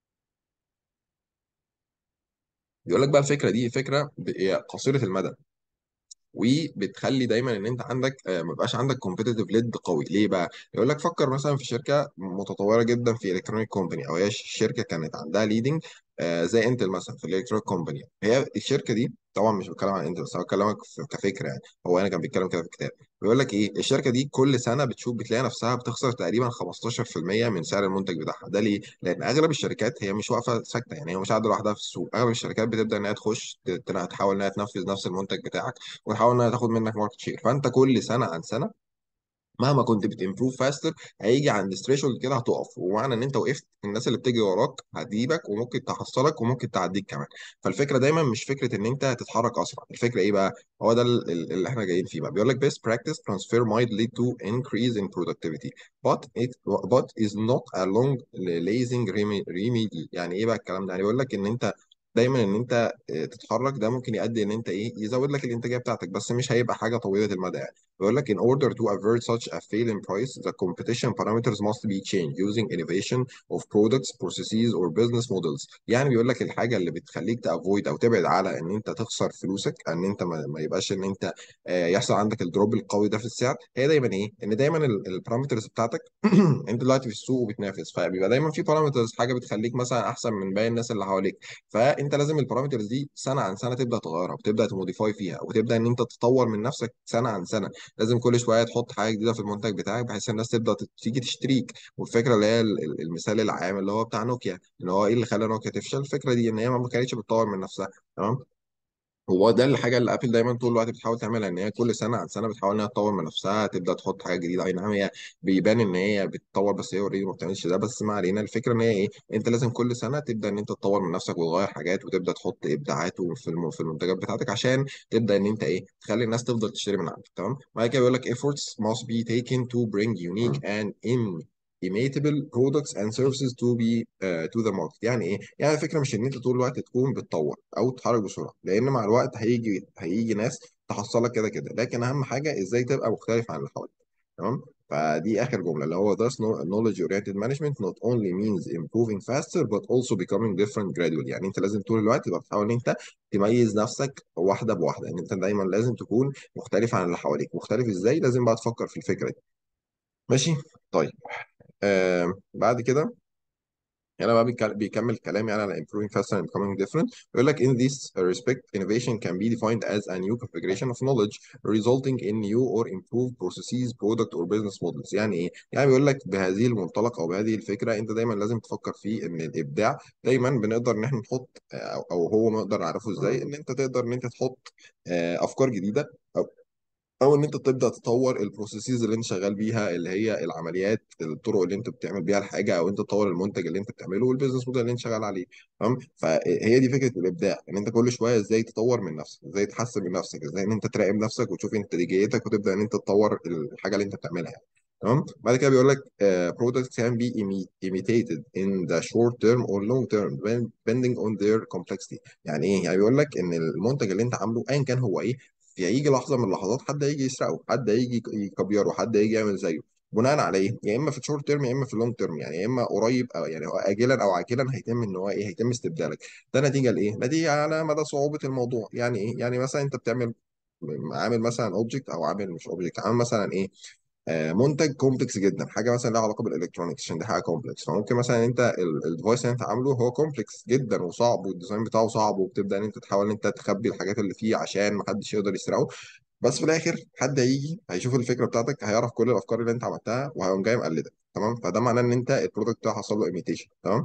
بيقول لك بقى الفكره دي فكره ب- هي قصيره المدى وبتخلي دايما ان انت عندك آه، ما بيبقاش عندك كومبيتيتيف ليد قوي ليه بقى يقول لك فكر مثلا في شركه متطوره جدا في الكترونيك كومباني او هي ش- شركه كانت عندها ليدنج زي انتل مثلا في الالكترونيك كومباني هي الشركه دي طبعا مش بتكلم عن انتل بس انا بكلمك في- كفكره يعني هو انا كان بيتكلم كده في الكتاب بيقول لك ايه الشركه دي كل سنه بتشوف بتلاقي نفسها بتخسر تقريبا 15% من سعر المنتج بتاعها ده ليه لان اغلب الشركات هي مش واقفه ساكته يعني هي مش قاعده لوحدها في السوق اغلب الشركات بتبدا انها تخش ت- تحاول انها تنفذ نفس المنتج بتاعك وتحاول انها تاخد منك ماركت شير فانت كل سنه عن سنه مهما كنت بتمبروف فاستر هيجي عند ثريشولد كده هتقف ومعنى ان انت وقفت الناس اللي بتجري وراك هتجيبك وممكن تحصلك وممكن تعديك كمان فالفكره دايما مش فكره ان انت تتحرك اسرع الفكره ايه بقى هو ده ال- ال- اللي احنا جايين فيه بقى بيقول لك best practice transfer might lead to increase in productivity but it but is not a long lasting reme- remedy يعني eيه بقى الكلام ده يعني بيقول لك ان انت دايما ان انت اه، تتحرك ده ممكن يؤدي ان انت ايه يزود لك الانتاجيه بتاعتك بس مش هيبقى حاجه طويله المدى يعني بيقول لك in order to avert such a fail in price, the competition parameters must be changed using innovation of products, processes or business models. يعني بيقول لك الحاجة اللي بتخليك تافويد او تبعد على ان انت تخسر فلوسك ان انت ما, ما يبقاش ان انت آه، يحصل عندك الدروب القوي ده في السعر هي دايما ايه؟ ان دايما البارامترز بتاعتك انت دلوقتي في السوق وبتنافس فبيبقى دايما في بارامترز حاجة بتخليك مثلا احسن من باقي الناس اللي حواليك فانت لازم البارامترز دي سنة عن سنة تبدأ تغيرها وتبدأ تموديفاي فيها وتبدأ ان انت تطور من نفسك سنة عن سنة لازم كل شويه تحط حاجه جديده في المنتج بتاعك بحيث الناس تبدا تت- تيجي تشتريك والفكره اللي هي ال- ال- المثال العام اللي هو بتاع نوكيا ان هو ايه اللي خلى نوكيا تفشل الفكره دي ان هي ما كانتش بتطور من نفسها تمام هو ده الحاجه اللي ابل دايما طول الوقت بتحاول تعملها ان هي كل سنه عن سنه بتحاول انها تطور من نفسها تبدا تحط حاجه جديده اي نعم هي بيبان ان هي بتطور بس هي اوريدي ما بتعملش ده بس ما علينا الفكره ان هي ايه انت لازم كل سنه تبدا ان انت تطور من نفسك وتغير حاجات وتبدا تحط ابداعات في الم- في المنتجات بتاعتك عشان تبدا ان انت ايه تخلي الناس تفضل تشتري من عندك تمام بعد كده بيقول لك efforts must be taken to bring unique and imitable products and services to be uh, to the market يعني ايه يعني الفكره مش ان انت طول الوقت تكون بتطور او تتحرك بسرعه لان مع الوقت هيجي هيجي ناس تحصلك كده كده لكن اهم حاجه ازاي تبقى مختلف عن اللي حواليك تمام فدي اخر جمله اللي هو thus no- knowledge oriented management not only means improving faster but also becoming different gradually يعني انت لازم طول الوقت تبقى بتحاول ان انت تميز نفسك واحده بواحده ان انت دايما لازم تكون مختلف عن اللي حواليك مختلف ازاي لازم بقى تفكر في الفكره دي ماشي طيب آه بعد كده هنا بقى بيك- بيكمل كلام يعني على improving faster and becoming different بيقول لك in this respect innovation can be defined as a new configuration of knowledge resulting in new or improved processes product or business models يعني ايه يعني بيقول لك بهذه المنطلق او بهذه الفكره انت دايما لازم تفكر في ان الابداع دايما بنقدر ان احنا نحط او أو هو نقدر نعرفه ازاي ان انت تقدر ان انت تحط آه، افكار جديده او ان انت تبدا تطور البروسيسز اللي انت شغال بيها اللي هي العمليات الطرق اللي انت بتعمل بيها الحاجه او انت تطور المنتج اللي انت بتعمله والبيزنس موديل اللي انت شغال عليه تمام فهي دي فكره الابداع ان انت كل شويه ازاي تطور من نفسك ازاي تحسن من نفسك ازاي ان انت تراقب نفسك وتشوف انتاجيتك وتبدا ان انت تطور الحاجه اللي انت بتعملها يعني تمام بعد كده بيقول لك uh, products can be imi- imitated in the short term or long term depending on their complexity يعني ايه يعني بيقول لك ان المنتج اللي انت عامله ايا كان هو ايه هيجي لحظه من اللحظات حد هيجي يسرقه حد هيجي يكبيره حد هيجي يعمل زيه بناء على ايه يا اما في الشورت تيرم يا اما في اللونج تيرم يعني يا اما قريب او يعني هو اجلا او عاجلا هيتم ان هو ايه هيتم استبدالك ده نتيجه لايه نتيجه على مدى صعوبه الموضوع يعني ايه يعني مثلا انت بتعمل عامل مثلا اوبجكت او عامل مش اوبجكت عامل مثلا ايه آه، منتج كومبلكس جدا حاجه مثلا لها علاقه بالالكترونكس عشان دي حاجه كومبلكس فممكن مثلا انت الديفايس اللي انت عامله هو كومبلكس جدا وصعب والديزاين بتاعه صعب وبتبدا ان انت تحاول ان انت تخبي الحاجات اللي فيه عشان ما حدش يقدر يسرقه بس في الاخر حد هيجي هيشوف الفكره بتاعتك هيعرف كل الافكار اللي انت عملتها وهيقوم جاي مقلدك تمام فده معناه ان انت البرودكت بتاعه حصل له ايميتيشن تمام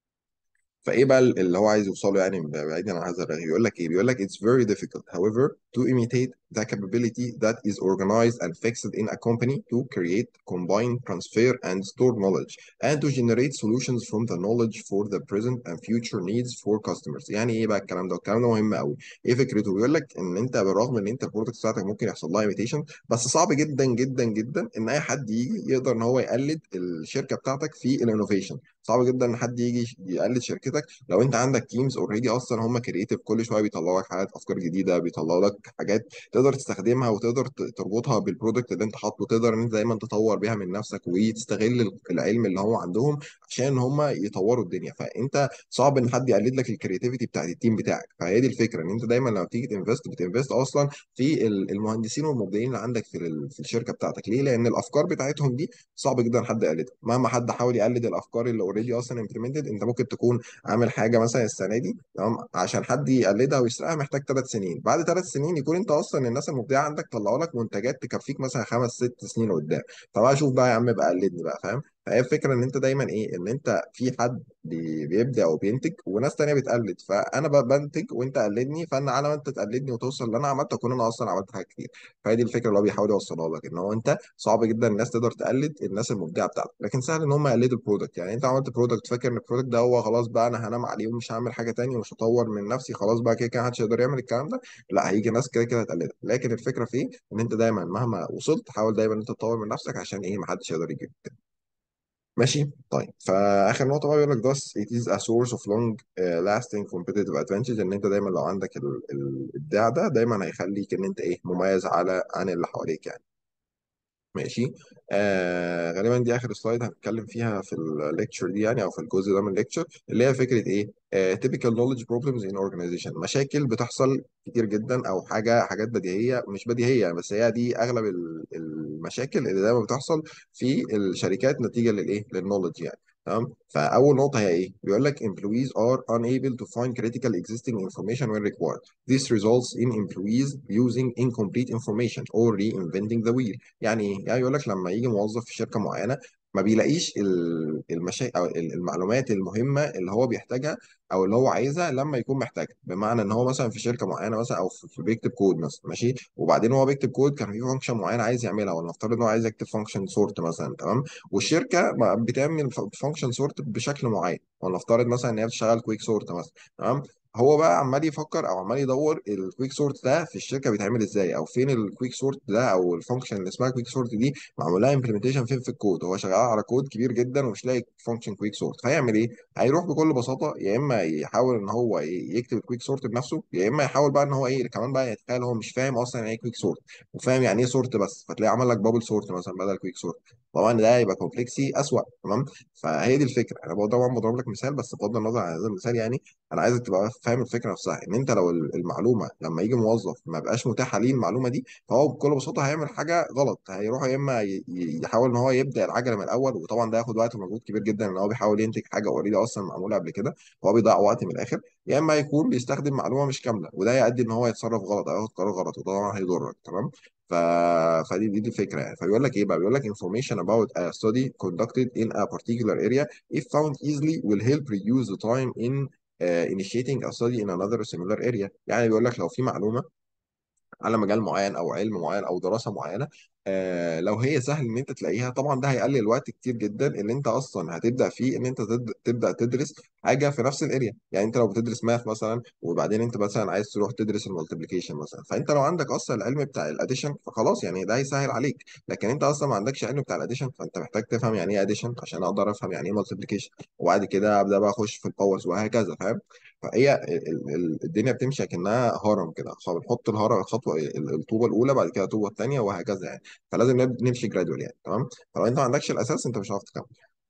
فايه بقى اللي هو عايز يوصله يعني بعيدا عن هذا الرغي بيقول لك ايه بيقول لك it's very difficult however to imitate the capability that is organized and fixed in a company to create combine transfer and store knowledge and to generate solutions from the knowledge for the present and future needs for customers يعني ايه بقى الكلام ده الكلام ده مهم قوي ايه فكرته بيقول لك ان انت بالرغم ان انت البرودكت بتاعتك ممكن يحصل لها imitation بس صعب جدا جدا جدا ان اي حد يجي يقدر ان هو يقلد الشركه بتاعتك في الانوفيشن صعب جدا ان حد يجي يقلد شركتك لو انت عندك تيمز اوريدي اصلا هم كرييتيف كل شويه بيطلعوا لك حاجات افكار جديده بيطلعوا لك حاجات تقدر تستخدمها وتقدر ت- تربطها بالبرودكت اللي انت حاطه تقدر ان انت دايما تطور بيها من نفسك وتستغل العلم اللي هو عندهم عشان هم يطوروا الدنيا فانت صعب ان حد يقلد لك الكرياتيفيتي بتاعت التيم بتاعك فهي دي الفكره ان انت دايما لما تيجي تنفست بتنفست اصلا في ال- المهندسين والمبدعين اللي عندك في ال- في الشركه بتاعتك ليه لان الافكار بتاعتهم دي صعب جدا حد يقلدها مهما حد حاول يقلد الافكار اللي اوريدي اصلا امبلمنتد انت ممكن تكون عامل حاجه مثلا السنه دي تمام عشان حد يقلدها ويسرقها محتاج ثلاث سنين بعد ثلاث سنين يكون انت اصلا الناس المبدعه عندك طلعوا لك منتجات تكفيك مثلا خمس ست سنين قدام فبقى شوف بقى يا عم بقى قلدني بقى فاهم فهي الفكره ان انت دايما ايه ان انت في حد بي- بيبدع وبينتج وناس تانية بتقلد فانا بقى بنتج وانت قلدني فانا على ما انت تقلدني وتوصل اللي انا عملته اكون انا اصلا عملت حاجات كتير فهي دي الفكره اللي هو بيحاول يوصلها لك ان هو انت صعب جدا الناس تقدر تقلد الناس المبدعه بتاعتك لكن سهل ان هم يقلدوا البرودكت يعني انت عملت برودكت فاكر ان البرودكت ده هو خلاص بقى انا هنام عليه ومش هعمل حاجه تانية ومش هطور من نفسي خلاص بقى كده كده محدش يقدر يعمل الكلام ده لا هيجي ناس كده كده هتقلدك لكن الفكره في إيه؟ ان انت دايما مهما وصلت حاول دايما ان انت تطور من نفسك عشان ايه محدش يقدر يجيب ماشي طيب فاخر نقطه بقى بيقول لك thus it is a source of long uh, lasting competitive advantage ان انت دايما لو عندك ال- ال- الابداع ده دايما هيخليك ان انت ايه مميز على عن اللي حواليك يعني ماشي آه غالبا دي اخر سلايد هنتكلم فيها في الليكتشر دي يعني او في الجزء ده من الليكتشر اللي هي فكره ايه آه typical knowledge problems in organization مشاكل بتحصل كتير جدا او حاجه حاجات بديهيه مش بديهيه يعني بس هي دي اغلب ال- المشاكل اللي دايما بتحصل في الشركات نتيجه للايه للنولج يعني تمام فاول نقطه هي ايه بيقول لك employees are unable to find critical existing information when required this results in employees using incomplete information or reinventing the wheel يعني ايه؟ يعني يقول لك لما يجي موظف في شركه معينه ما بيلاقيش المشا... او ال- المعلومات المهمه اللي هو بيحتاجها او اللي هو عايزها لما يكون محتاجها بمعنى ان هو مثلا في شركه معينه مثلا او في في- بيكتب كود مثلا ماشي وبعدين هو بيكتب كود كان في فانكشن معين عايز يعملها ولنفترض ان هو عايز يكتب فانكشن سورت مثلا تمام والشركه ما بتعمل فانكشن سورت بشكل معين ولنفترض مثلا ان هي بتشتغل كويك سورت مثلا تمام هو بقى عمال يفكر او عمال يدور الكويك سورت ده في الشركه بيتعمل ازاي او فين الكويك سورت ده او الفانكشن اللي اسمها كويك سورت دي معمول لها امبلمنتيشن فين في الكود هو شغال على كود كبير جدا ومش لاقي فانكشن كويك سورت فهيعمل ايه هيروح بكل بساطه يا اما يحاول ان هو ي- يكتب الكويك سورت بنفسه يا اما يحاول بقى ان هو ايه كمان بقى يتخيل هو مش فاهم اصلا يعني ايه كويك سورت وفاهم يعني ايه سورت بس فتلاقيه عمل لك بابل سورت مثلا بدل كويك سورت طبعا ده يبقى كومبلكسي اسوأ تمام فهي دي الفكره انا بقول- طبعا بضرب لك مثال بس بغض النظر عن هذا المثال يعني انا عايزك تبقى فاهم الفكره نفسها ان انت لو المعلومه لما يجي موظف ما بقاش متاحه ليه المعلومه دي فهو بكل بساطه هيعمل حاجه غلط هيروح يا اما ي- ي- يحاول ان هو يبدا العجله من الاول وطبعا ده ياخد وقت ومجهود كبير جدا ان هو بيحاول ينتج حاجه اوريدي اصلا معموله قبل كده فهو بيضيع وقت من الاخر يا اما يكون بيستخدم معلومه مش كامله وده يؤدي ان هو يتصرف غلط او ياخد قرار غلط وده طبعا هيضرك تمام ف... فدي دي, دي الفكره يعني فبيقول لك ايه بقى بيقول لك information about a study conducted in a particular area if found easily will help reduce the time in uh, initiating a study in another similar area يعني بيقول لك لو في معلومه على مجال معين او علم معين او دراسه معينه آه لو هي سهل ان انت تلاقيها طبعا ده هيقلل الوقت كتير جدا اللي انت اصلا هتبدا فيه ان انت تد- تبدا تدرس حاجه في نفس الاريا يعني انت لو بتدرس ماث مثلا وبعدين انت مثلا عايز تروح تدرس المالتيبليكيشن مثلا فانت لو عندك اصلا العلم بتاع الاديشن فخلاص يعني ده هيسهل عليك لكن انت اصلا ما عندكش علم بتاع الاديشن فانت محتاج تفهم يعني ايه اديشن عشان اقدر افهم يعني ايه مالتيبليكيشن وبعد كده ابدا بقى اخش في الباورز وهكذا فاهم فهي ال- ال- الدنيا بتمشي كأنها هرم كده خلاص بنحط الهرم الخطوه ال- الطوبه الاولى بعد كده الطوبه الثانيه وهكذا يعني فلازم نب- نمشي جرادوال يعني تمام فلو انت ما عندكش الاساس انت مش هتعرف تكمل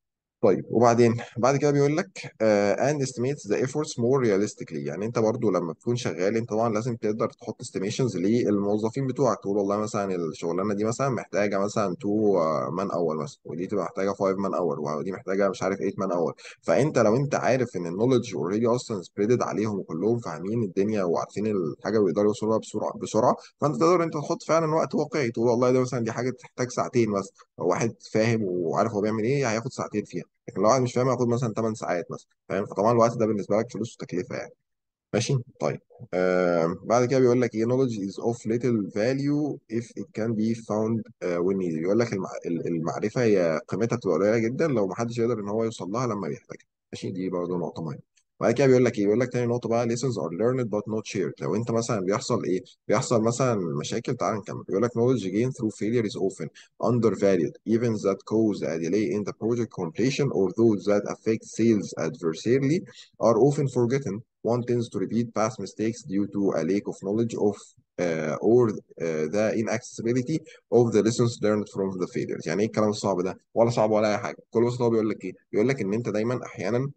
طيب وبعدين بعد كده بيقول لك uh, and estimates the efforts more realistically يعني انت برضو لما تكون شغال انت طبعا لازم تقدر تحط estimations للموظفين بتوعك تقول والله مثلا الشغلانه دي مثلا محتاجه مثلا 2 مان اور مثلا ودي تبقى محتاجه 5 مان اور ودي محتاجه مش عارف 8 مان اور فانت لو انت عارف ان النولج اوريدي اصلا سبريدد عليهم وكلهم فاهمين الدنيا وعارفين الحاجه ويقدروا يوصلوا لها بسرعه بسرعه فانت تقدر انت تحط فعلا وقت واقعي تقول والله ده مثلا دي حاجه تحتاج ساعتين مثلا لو واحد فاهم وعارف هو بيعمل ايه هياخد ساعتين فيها لكن لو واحد مش فاهم هياخد مثلا 8 ساعات مثلا فاهم فطبعا الوقت ده بالنسبه لك فلوس وتكلفه يعني ماشي طيب آه بعد كده بيقول لك ايه knowledge is of little value if it can be found uh, when needed بيقول لك المع... ال- المعرفه هي قيمتها بتبقى قليله جدا لو ما حدش يقدر ان هو يوصل لها لما بيحتاجها ماشي دي برضه نقطه مهمه بعد كده بيقول لك ايه بيقول لك تاني نقطه بقى lessons are learned but not shared لو انت مثلا بيحصل ايه بيحصل مثلا مشاكل تعال نكمل بيقول لك knowledge gained through failure is often undervalued events that cause a delay in the project completion or those that affect sales adversely are often forgotten one tends to repeat past mistakes due to a lack of knowledge of uh, or uh, the inaccessibility of the lessons learned from the failures يعني ايه الكلام الصعب ده ولا صعب ولا اي حاجه كل بس هو بيقول لك ايه بيقول لك ان انت دايما احيانا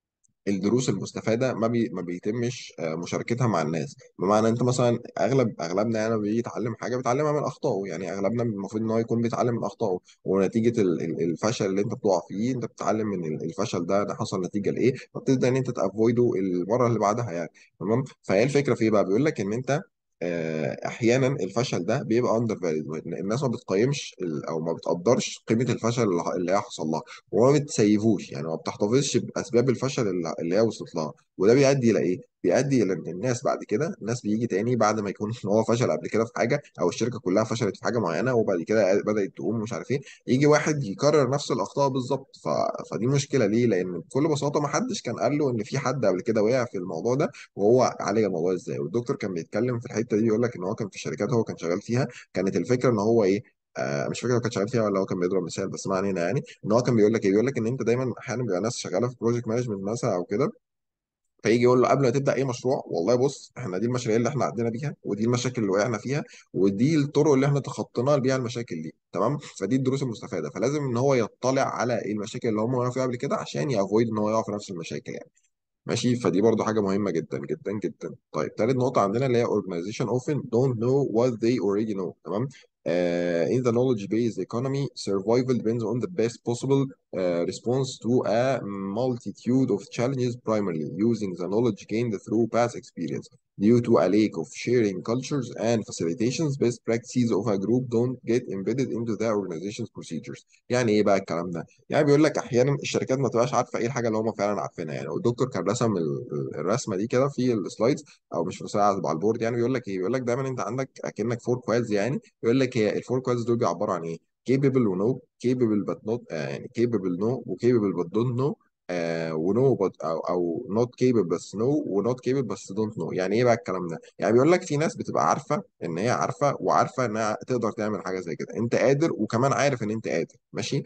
الدروس المستفاده ما بي ما بيتمش آه، مشاركتها مع الناس بمعنى انت مثلا اغلب اغلبنا يعني بيجي يتعلم حاجه بيتعلمها من اخطائه يعني اغلبنا المفروض ان هو يكون بيتعلم من اخطائه ونتيجه ال- ال- الفشل اللي انت بتقع فيه انت بتتعلم من ال- الفشل ده ده حصل نتيجه لايه فبتبدا ان انت تافويده المره اللي بعدها يعني تمام فهي الفكره في ايه بقى بيقول لك ان انت آه، احيانا الفشل ده بيبقى اندر فاليد الناس ما بتقيمش ال- او ما بتقدرش قيمه الفشل اللي اللي هي حصل لها وما بتسيفوش يعني ما بتحتفظش باسباب الفشل اللي اللي هي وصلت لها وده بيؤدي الى ايه؟ بيؤدي الى ان الناس بعد كده الناس بيجي تاني بعد ما يكون هو فشل قبل كده في حاجه او الشركه كلها فشلت في حاجه معينه وبعد كده بدات تقوم مش عارف ايه يجي واحد يكرر نفس الاخطاء بالظبط ف... فدي مشكله ليه؟ لان بكل بساطه ما حدش كان قال له ان في حد قبل كده وقع في الموضوع ده وهو عالج الموضوع ازاي والدكتور كان بيتكلم في الحته دي يقول لك ان هو كان في شركات هو كان شغال فيها كانت الفكره ان هو ايه آه مش فاكر هو كان شغال فيها ولا هو كان بيضرب مثال بس ما علينا يعني ان هو كان بيقول لك ايه بيقول لك ان انت دايما احيانا بيبقى ناس شغاله في بروجكت مانجمنت مثلا او كده فيجي يقول له قبل ما تبدا اي مشروع والله بص احنا دي المشاريع اللي احنا عدينا بيها ودي المشاكل اللي وقعنا فيها ودي الطرق اللي احنا تخطينا بيها المشاكل دي تمام فدي الدروس المستفاده فلازم ان هو يطلع على ايه المشاكل اللي هم وقعوا فيها قبل كده عشان يافويد ان هو يقع في نفس المشاكل يعني ماشي فدي برضو حاجة مهمة جدا جدا جدا طيب تالت نقطة عندنا اللي هي organization often don't know what they already know تمام uh, in the knowledge-based economy survival depends on the best possible uh, response to a multitude of challenges primarily using the knowledge gained through past experience due to a lack of sharing cultures and facilitations best practices of a group don't get embedded into the organization's procedures يعني ايه بقى الكلام ده يعني بيقول لك احيانا الشركات ما تبقاش عارفه ايه الحاجه اللي هم فعلا عارفينها يعني والدكتور كان رسم ال- ال- الرسمه دي كده في السلايدز او مش في السلايدز على البورد يعني بيقول لك ايه بيقول لك دايما انت عندك اكنك فور كوادز يعني بيقول لك هي الفور كوادز دول بيعبروا عن ايه capable ونو capable but not آه يعني capable no وcapable but don't know آه ونو but او او not capable بس no ونوت capable بس don't know يعني ايه بقى الكلام ده يعني بيقول لك في ناس بتبقى عارفه ان هي عارفه وعارفه انها تقدر تعمل حاجه زي كده انت قادر وكمان عارف ان انت قادر ماشي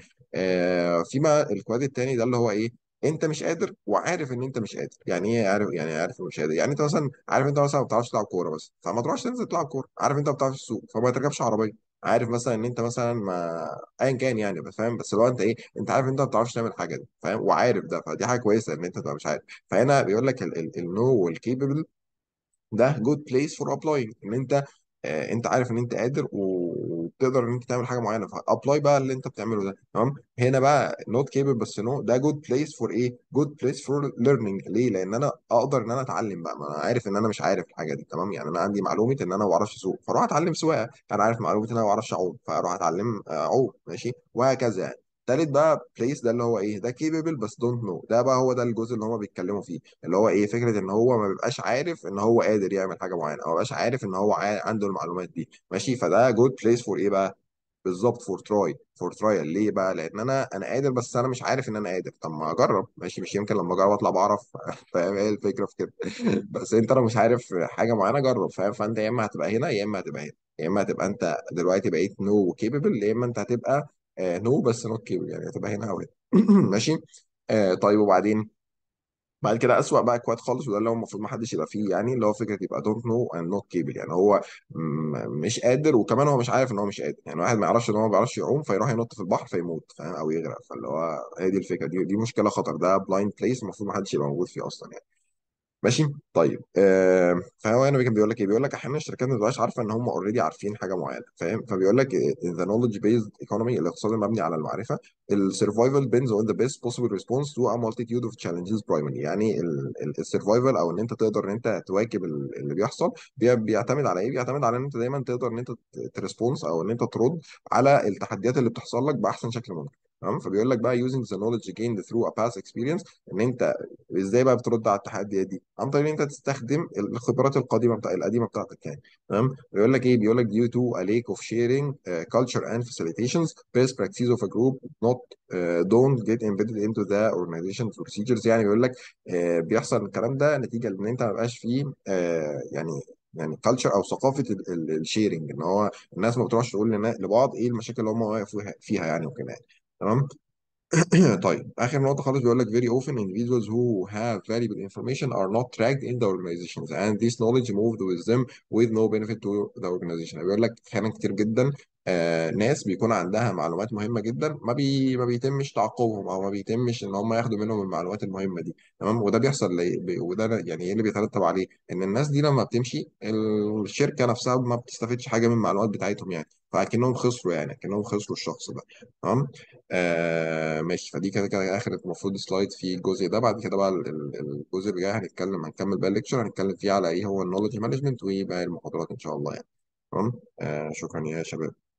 آه فيما الكواد التاني ده اللي هو ايه انت مش قادر وعارف ان انت مش قادر يعني ايه عارف يعني عارف إنه مش قادر يعني انت مثلا عارف انت مثلا ما بتعرفش تلعب كوره بس فما تروحش تنزل تلعب كوره عارف انت ما بتعرفش تسوق فما تركبش عربيه عارف مثلا ان انت مثلا ما ايا كان يعني بس فاهم بس لو انت ايه انت عارف انت ما بتعرفش تعمل حاجه دي فاهم وعارف ده فدي حاجه كويسه ان انت تبقى مش عارف فهنا بيقول لك النو والكيبل ده جود بليس فور ابلاينج ان انت آه، انت عارف ان انت قادر وبتقدر ان انت تعمل حاجه معينه فابلاي بقى اللي انت بتعمله ده تمام هنا بقى نوت كيبل بس نو ده جود بليس فور ايه جود بليس فور ليرنينج ليه لان انا اقدر ان انا اتعلم بقى ما انا عارف ان انا مش عارف الحاجه دي تمام يعني انا عندي معلومه ان انا ما بعرفش اسوق فاروح اتعلم سواقه انا عارف معلومه ان انا ما بعرفش اعوم فاروح اتعلم آه، اعوم ماشي وهكذا يعني تالت بقى بليس ده اللي هو ايه ده كيبل بس دونت نو ده بقى هو ده الجزء اللي هما بيتكلموا فيه اللي هو ايه فكره ان هو ما بيبقاش عارف ان هو قادر يعمل حاجه معينه او ما بيبقاش عارف ان هو عا- عنده المعلومات دي ماشي فده جود بليس فور ايه بقى بالظبط فور تراي فور ترايل ليه بقى لان انا انا قادر بس انا مش عارف ان انا قادر طب ما اجرب ماشي مش يمكن لما اجرب اطلع بعرف فاهم ايه الفكره في كده بس انت لو مش عارف حاجه معينه جرب فاهم فانت يا اما هتبقى هنا يا اما هتبقى هنا يا اما هتبقى انت دلوقتي بقيت نو كيبل يا اما انت هتبقى نو بس نوت كيبل يعني هتبقى هنا او هنا ماشي آه طيب وبعدين بعد كده اسوأ بقى كواد خالص وده اللي هو المفروض ما حدش يبقى فيه يعني اللي هو فكره يبقى دونت نو اند نوت كيبل يعني هو م- مش قادر وكمان هو مش عارف ان هو مش قادر يعني واحد ما يعرفش ان هو ما بيعرفش يعوم فيروح ينط في البحر فيموت فاهم او يغرق فاللي هو هي دي الفكره دي دي مشكله خطر ده بلايند بليس المفروض ما حدش يبقى موجود فيه اصلا يعني ماشي طيب آه فهو هنا كان بيقول لك ايه بيقول لك احيانا الشركات ما بتبقاش عارفه ان هم اوريدي عارفين حاجه معينه فاهم فبيقول لك ذا نولج بيزد ايكونومي الاقتصاد المبني على المعرفه السرفايفل بينز اون ذا بيست possible response to a multitude of challenges primarily يعني السرفايفل او ان انت تقدر ان انت تواكب ال- اللي بيحصل بي- بيعتمد على ايه بيعتمد على ان انت دايما تقدر ان انت تريسبونس او ان انت ترد على التحديات اللي بتحصل لك باحسن شكل ممكن تمام فبيقول لك بقى using the knowledge gained through a past experience ان انت ازاي بقى بترد على التحديات دي عن طريق ان انت تستخدم الخبرات القديمه بتاع القديمه بتاعتك يعني تمام بيقول لك ايه بيقول لك due to a lack of sharing uh, culture and facilitations best practices of a group not uh, don't get embedded into the organization procedures يعني بيقول لك uh, بيحصل الكلام ده نتيجه لان انت ما بقاش فيه uh, يعني يعني كلتشر او ثقافه الشيرنج ان هو الناس ما بتروحش تقول لنا- لبعض ايه المشاكل اللي هم واقفوا فيها يعني وكده يعني تمام طيب آخر نقطة خالص بيقول لك very often individuals who have valuable information are not tracked in the organizations and this knowledge moved with them with no benefit to the organization بيقول لك أحيانا كتير جدا آه ناس بيكون عندها معلومات مهمة جدا ما بي ما بيتمش تعقبهم أو ما بيتمش إن هم ياخدوا منهم المعلومات المهمة دي تمام وده بيحصل ليه بي- وده يعني إيه اللي بيترتب عليه إن الناس دي لما بتمشي الشركة نفسها ما بتستفادش حاجة من المعلومات بتاعتهم يعني فأكنهم خسروا يعني أكنهم خسروا الشخص ده تمام آه ماشي فدي كده كده اخر المفروض سلايد في الجزء ده بعد كده بقى ال- ال- الجزء اللي جاي هنتكلم هنكمل بقى الليكشر هنتكلم فيه على ايه هو النولج مانجمنت وباقي المحاضرات ان شاء الله يعني تمام آه شكرا يا شباب